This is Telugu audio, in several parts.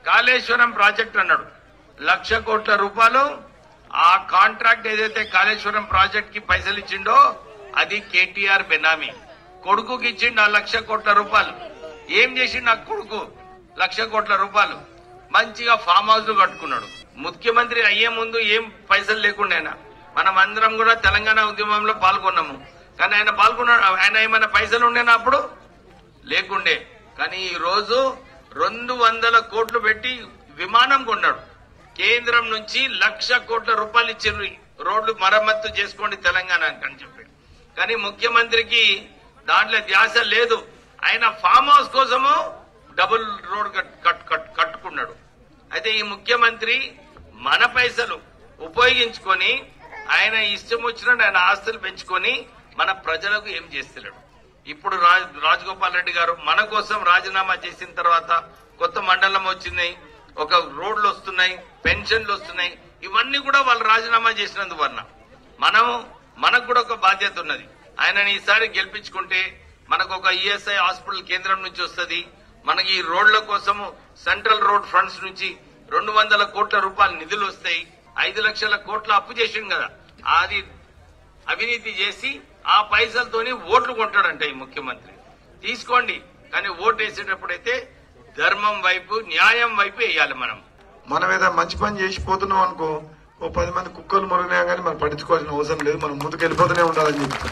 కాళేశ్వరం ప్రాజెక్ట్ అన్నాడు లక్ష కోట్ల రూపాయలు ఆ కాంట్రాక్ట్ ఏదైతే కాళేశ్వరం ప్రాజెక్ట్ కి పైసలు ఇచ్చిండో అది కేటీఆర్ బెనామీ కొడుకుకి ఇచ్చిండు ఆ లక్ష కోట్ల రూపాయలు ఏం చేసిండు ఆ కొడుకు లక్ష కోట్ల రూపాయలు మంచిగా ఫామ్ హౌస్ కట్టుకున్నాడు ముఖ్యమంత్రి అయ్యే ముందు ఏం పైసలు లేకుండేనా మనం అందరం కూడా తెలంగాణ ఉద్యమంలో పాల్గొన్నాము కానీ ఆయన పాల్గొన్నాడు ఆయన ఏమైనా పైసలు ఉండేనా అప్పుడు లేకుండే కానీ ఈ రోజు రెండు వందల కోట్లు పెట్టి విమానం కొన్నాడు కేంద్రం నుంచి లక్ష కోట్ల రూపాయలు ఇచ్చిండ్రు రోడ్లు మరమ్మత్తు చేసుకోండి తెలంగాణకి అని చెప్పి కానీ ముఖ్యమంత్రికి దాంట్లో ధ్యాస లేదు ఆయన ఫామ్ హౌస్ కోసము డబుల్ రోడ్ కట్- కట్- కట్- కట్టుకున్నాడు అయితే ఈ ముఖ్యమంత్రి మన పైసలు ఉపయోగించుకొని ఆయన ఇష్టం వచ్చినట్టు ఆయన ఆస్తులు పెంచుకొని మన ప్రజలకు ఏం చేస్తున్నాడు ఇప్పుడు రాజ్ రాజగోపాల్ రెడ్డి గారు మన కోసం రాజీనామా చేసిన తర్వాత కొత్త మండలం వచ్చింది ఒక రోడ్లు వస్తున్నాయి పెన్షన్లు వస్తున్నాయి ఇవన్నీ కూడా వాళ్ళు రాజీనామా చేసినందువల్ల మనం మనకు కూడా ఒక బాధ్యత ఉన్నది ఆయనని ఈసారి గెలిపించుకుంటే మనకు ఒక ఈఎస్ఐ హాస్పిటల్ కేంద్రం నుంచి వస్తుంది మనకి ఈ రోడ్ల కోసము సెంట్రల్ రోడ్ ఫండ్స్ నుంచి రెండు వందల కోట్ల రూపాయల నిధులు వస్తాయి ఐదు లక్షల కోట్ల అప్పు చేసిండు కదా అది అవినీతి చేసి ఆ పైసలతోని ఓట్లు కొంటాడంట ఈ ముఖ్యమంత్రి తీసుకోండి కానీ ఓటు వేసేటప్పుడైతే ధర్మం వైపు న్యాయం వైపు వేయాలి మనం మనం ఏదైనా మంచి పని చేసి పోతున్నాం అనుకో ఓ పది మంది కుక్కలు మురిగినా కానీ మనం పట్టించుకోవాల్సిన అవసరం లేదు మనం ముందుకు వెళ్ళిపోతూనే ఉండాలని చెప్తాం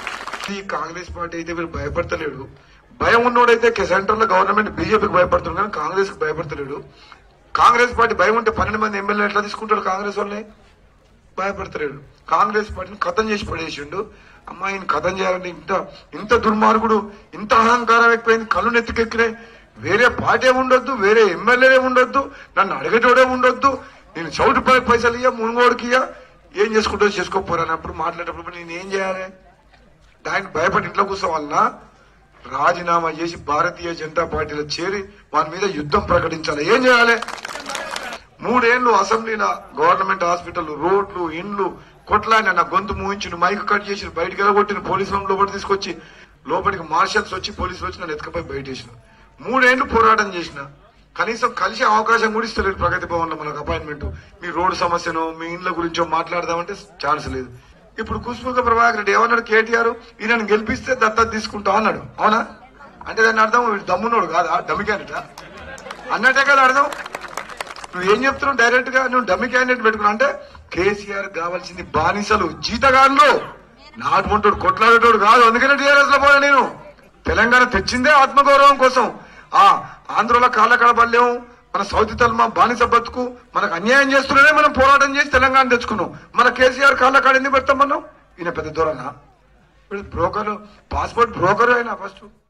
ఈ కాంగ్రెస్ పార్టీ అయితే వీళ్ళు భయపడతలేడు భయం ఉన్నోడైతే సెంటర్ లో గవర్నమెంట్ బీజేపీకి భయపడుతున్నాడు కానీ కాంగ్రెస్ కి భయపడతలేడు కాంగ్రెస్ పార్టీ భయం ఉంటే పన్నెండు మంది ఎమ్మెల్యే ఎట్లా తీసుకుంటాడు కాంగ్రెస్ వాళ్ళని భయపడతలేడు కాంగ్రెస్ పార్టీని ఖతం చేసి పడేసిండు అమ్మాయిని ఖతం చేయాలంటే ఇంత ఇంత దుర్మార్గుడు ఇంత అహంకారం ఎక్కువైంది కళ్ళు నెత్తికెక్కినాయి వేరే పార్టీ ఉండొద్దు వేరే ఎమ్మెల్యేనే ఉండొద్దు నన్ను అడిగేటోడే ఉండొద్దు నేను చౌటు పై- పైసలు ఇయ్య మునుగోడికి ఇయ్య ఏం చేసుకుంటో చేసుకోపోరానప్పుడు మాట్లాడేటప్పుడు నేను ఏం చేయాలి ఆయన భయపడి ఇంట్లో కూర్చోవాలన్నా రాజీనామా చేసి భారతీయ జనతా పార్టీలో చేరి వాని మీద యుద్ధం ప్రకటించాలి ఏం చేయాలి మూడేళ్లు అసెంబ్లీలో గవర్నమెంట్ హాస్పిటల్ రోడ్లు ఇండ్లు కొట్లాడిన నా గొంతు మూయించిన మైక్ కట్ చేసి బయటకు వెళ్ళగొట్టిన పోలీసులను లోపలికి తీసుకొచ్చి లోపలికి మార్షల్స్ వచ్చి పోలీసులు వచ్చి నన్ను ఎత్తుకపోయి బయట వేసిన మూడేళ్లు పోరాటం చేసిన కనీసం కలిసే అవకాశం కూడా ఇస్తలేదు ప్రగతి భవన్ లో మనకు అపాయింట్మెంట్ మీ రోడ్డు సమస్యను మీ ఇండ్ల గురించో మాట్లాడదామంటే ఛాన్స్ లేదు ఇప్పుడు కుష్ముఖ ప్రభాకర్ రెడ్డి ఏమన్నాడు కేటీఆర్ ఈయనను గెలిపిస్తే దత్తత తీసుకుంటా అన్నాడు అవునా అంటే దాని అర్థం వీడు దమ్మునోడు కాదా డమ్మి క్యాండిడేట్ అన్నట్టే కదా అర్థం నువ్వు ఏం చెప్తున్నావు డైరెక్ట్ గా నువ్వు డమ్మి క్యాండిడేట్ పెట్టుకున్నా అంటే కేసీఆర్ కావాల్సింది బానిసలు జీతగాన్లు నాటుకుంటాడు కొట్లాడేటోడు కాదు అందుకనే టీఆర్ఎస్ లో పోయా నేను తెలంగాణ తెచ్చిందే ఆత్మగౌరవం కోసం ఆ ఆంధ్రలో కాళ్ళ కడబడలేము మన సౌతి తల్మ బానిస బతుకు మనకు అన్యాయం చేస్తున్నానే మనం పోరాటం చేసి తెలంగాణ తెచ్చుకున్నాం మన కేసీఆర్ కాళ్ళ కాడ ఎందుకు పెడతాం మనం ఈయన పెద్ద దూరనా బ్రోకర్ పాస్పోర్ట్ బ్రోకర్ అయినా ఫస్ట్